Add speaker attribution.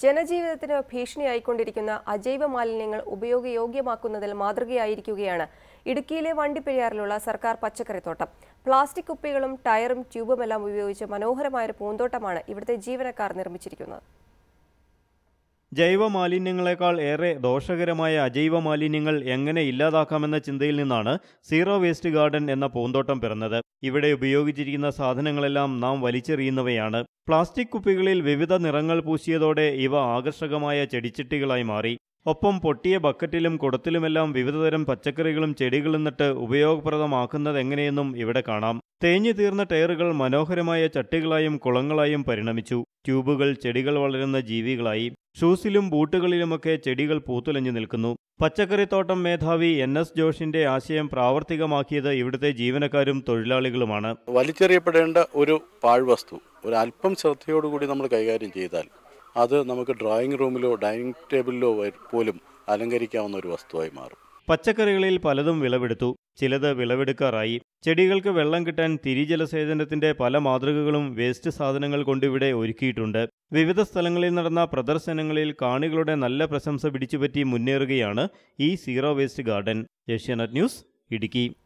Speaker 1: ജനജീവിതത്തിന് ഭീഷണിയായിക്കൊണ്ടിരിക്കുന്ന അജൈവ മാലിന്യങ്ങൾ ഉപയോഗയോഗ്യമാക്കുന്നതിൽ മാതൃകയായിരിക്കുകയാണ് ഇടുക്കിയിലെ വണ്ടിപ്പെരിയാറിലുള്ള സർക്കാർ പച്ചക്കറിത്തോട്ടം പ്ലാസ്റ്റിക് കുപ്പികളും ടയറും ട്യൂബുമെല്ലാം ഉപയോഗിച്ച് മനോഹരമായൊരു പൂന്തോട്ടമാണ് ഇവിടുത്തെ ജീവനക്കാർ നിർമ്മിച്ചിരിക്കുന്നത്
Speaker 2: ജൈവ മാലിന്യങ്ങളെക്കാൾ ഏറെ ദോഷകരമായ അജൈവ മാലിന്യങ്ങൾ എങ്ങനെ ഇല്ലാതാക്കാമെന്ന ചിന്തയിൽ നിന്നാണ് സീറോ വേസ്റ്റ് ഗാർഡൻ എന്ന പൂന്തോട്ടം പിറന്നത് ഇവിടെ ഉപയോഗിച്ചിരിക്കുന്ന സാധനങ്ങളെല്ലാം നാം വലിച്ചെറിയുന്നവയാണ് പ്ലാസ്റ്റിക് കുപ്പികളിൽ വിവിധ നിറങ്ങൾ പൂശിയതോടെ ഇവ ആകർഷകമായ ചെടിച്ചട്ടികളായി മാറി ഒപ്പം പൊട്ടിയ ബക്കറ്റിലും കുടത്തിലുമെല്ലാം വിവിധതരം പച്ചക്കറികളും ചെടികളും നട്ട് ഉപയോഗപ്രദമാക്കുന്നത് എങ്ങനെയെന്നും ഇവിടെ കാണാം തേഞ്ഞു തീർന്ന ടയറുകൾ മനോഹരമായ ചട്ടികളായും കുളങ്ങളായും പരിണമിച്ചു ട്യൂബുകൾ ചെടികൾ വളരുന്ന ജീവികളായി ഷൂസിലും ബൂട്ടുകളിലുമൊക്കെ ചെടികൾ പൂത്തുലഞ്ഞു നിൽക്കുന്നു പച്ചക്കറിത്തോട്ടം മേധാവി എൻ എസ് ജോഷിന്റെ ആശയം പ്രാവർത്തികമാക്കിയത് ഇവിടുത്തെ ജീവനക്കാരും തൊഴിലാളികളുമാണ്
Speaker 3: വലിച്ചെറിയപ്പെടേണ്ട ഒരു പാഴ്വസ്തു ഒരു അല്പം ശ്രദ്ധയോടുകൂടി നമ്മൾ കൈകാര്യം ചെയ്താൽ അത് നമുക്ക് ഡ്രോയിങ് റൂമിലോ ഡൈനിങ് ടേബിളിലോ വ- പോലും അലങ്കരിക്കാവുന്ന ഒരു വസ്തുവായി മാറും
Speaker 2: പച്ചക്കറികളിൽ പലതും വിളവെടുത്തു ചിലത് വിളവെടുക്കാറായി ചെടികൾക്ക് വെള്ളം കിട്ടാൻ തിരിജലസേചനത്തിന്റെ പല മാതൃകകളും വേസ്റ്റ് സാധനങ്ങൾ കൊണ്ടിവിടെ ഒരുക്കിയിട്ടുണ്ട് വിവിധ സ്ഥലങ്ങളിൽ നടന്ന പ്രദർശനങ്ങളിൽ കാണികളുടെ നല്ല പ്രശംസ പിടിച്ചുപറ്റി മുന്നേറുകയാണ് ഈ zero waste garden Asianet news Idukki